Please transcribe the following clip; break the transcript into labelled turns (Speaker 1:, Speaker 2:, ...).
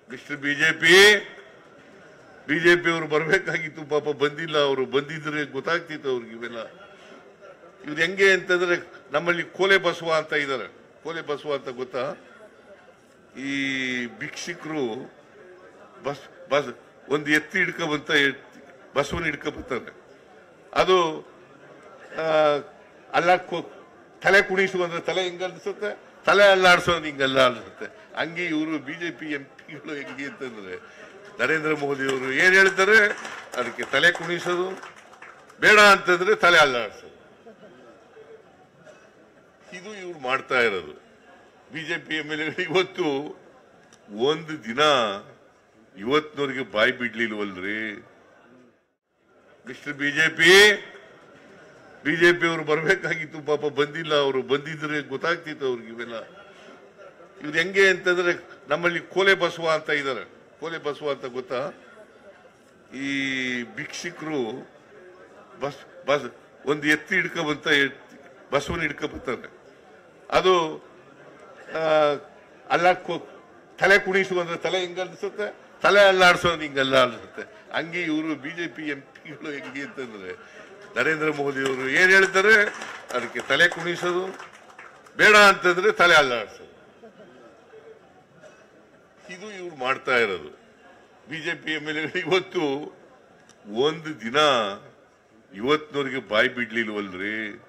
Speaker 1: mister BJP BJP ಅವರು ಬರಬೇಕಾಗಿತ್ತು ಪಾಪ ಬಂದಿಲ್ಲ ಅವರು ಬಂದಿದ್ರೆ ಗೊತ್ತಾಗ್ತಿತ್ತು ಅವ್ರಿಗೆ ಇವೆಲ್ಲ ಇವ್ರು ಹೆಂಗೆ ಅಂತಂದ್ರೆ ನಮ್ಮಲ್ಲಿ ಕೋಲೆ ಬಸವ ಅಂತ ಇದ್ದಾರೆ ಕೋಲೆ ಬಸವ ಅಂತ ಗೊತ್ತಾ ಈ ಭಿಕ್ಷಿಕರು ಬಸ್ ಬಸ್ ಒಂದು ಎತ್ತಿ ಹಿಡ್ಕೊಬಂತ ಬಸವನ ಹಿಡ್ಕೊಬರ್ತಾರೆ ಅದು ಆ, ಅಲ್ಲಾಡ್ಕೋ ತಲೆ ಕುಣಿಸು ಅಂದ್ರೆ ತಲೆ ಹಿಂಗ ಅನ್ಸುತ್ತೆ ತಲೆ ಅಲ್ಲಾಡ್ಸೋದು ಹಿಂಗಲ್ಲ ಅನ್ಸುತ್ತೆ ಹಂಗೆ ಇವರು ಬಿಜೆಪಿ ಎಂ ಪಿಗಳು ಹೆಂಗೆ ಅಂತಂದ್ರೆ ನರೇಂದ್ರ ಮೋದಿ ಅವರು ಏನ್ ಹೇಳ್ತಾರೆ ಅದಕ್ಕೆ ತಲೆ ಕುಣಿಸೋದು ಬೇಡ ಅಂತಂದ್ರೆ ತಲೆ ಅಲ್ಲಾಡ್ಸೋದು ಇದು ಇವ್ರು ಮಾಡ್ತಾ ಇರೋದು ಬಿಜೆಪಿ ಎಂ ಎಲ್ ಇವತ್ತು ಒಂದು ದಿನ ಇವತ್ತಿನವರೆಗೆ ಬಾಯಿ ಬಿಡ್ಲಿಲ್ವಲ್ರಿ ಮಿಸ್ಟರ್ ಬಿಜೆಪಿ ಬಿಜೆಪಿ ಅವರು ಬರಬೇಕಾಗಿತ್ತು ಪಾಪ ಬಂದಿಲ್ಲ ಅವರು ಬಂದಿದ್ರೆ ಗೊತ್ತಾಗ್ತಿತ್ತು ಅವ್ರಿಗೆ ಇವೆಲ್ಲ ಇವ್ರು ಹೆಂಗೆ ಅಂತಂದ್ರೆ ನಮ್ಮಲ್ಲಿ ಕೋಲೆ ಬಸವ ಅಂತ ಇದ್ದಾರೆ ಕೋಲೆ ಬಸವ ಅಂತ ಗೊತ್ತಾ ಈ ಭಿಕ್ಷಿಕರು ಬಸ್ ಬಸ್ ಒಂದು ಎತ್ತಿ ಹಿಡ್ಕೊಬಂತ ಬಸವನ ಹಿಡ್ಕೊಬರ್ತಾರೆ ಅದು ಆ, ಅಲ್ಲಾಡ್ಕೋ ತಲೆ ಕುಣಿಸು ಅಂದ್ರೆ ತಲೆ ಹಿಂಗ ಅನ್ಸುತ್ತೆ ತಲೆ ಅಲ್ಲಾಡ್ಸೋದು ಹಿಂಗಲ್ಲ ಅನ್ಸುತ್ತೆ ಹಂಗೆ ಇವರು ಬಿಜೆಪಿ ಎಂ ಪಿಗಳು ಹೆಂಗೆ ಅಂತಂದ್ರೆ ನರೇಂದ್ರ ಮೋದಿ ಅವರು ಏನ್ ಹೇಳ್ತಾರೆ ಅದಕ್ಕೆ ತಲೆ ಕುಣಿಸೋದು ಬೇಡ ಅಂತಂದ್ರೆ ತಲೆ ಅಲ್ಲಾಡ್ಸೋದು ಇದು ಇವ್ರು ಮಾಡ್ತಾ ಇರೋದು ಬಿಜೆಪಿ ಎಂ ಎಲ್ ಇವತ್ತು ಒಂದು ದಿನ ಇವತ್ತಿನವರೆಗೆ ಬಾಯಿ ಬಿಡ್ಲಿಲ್ವಲ್ರಿ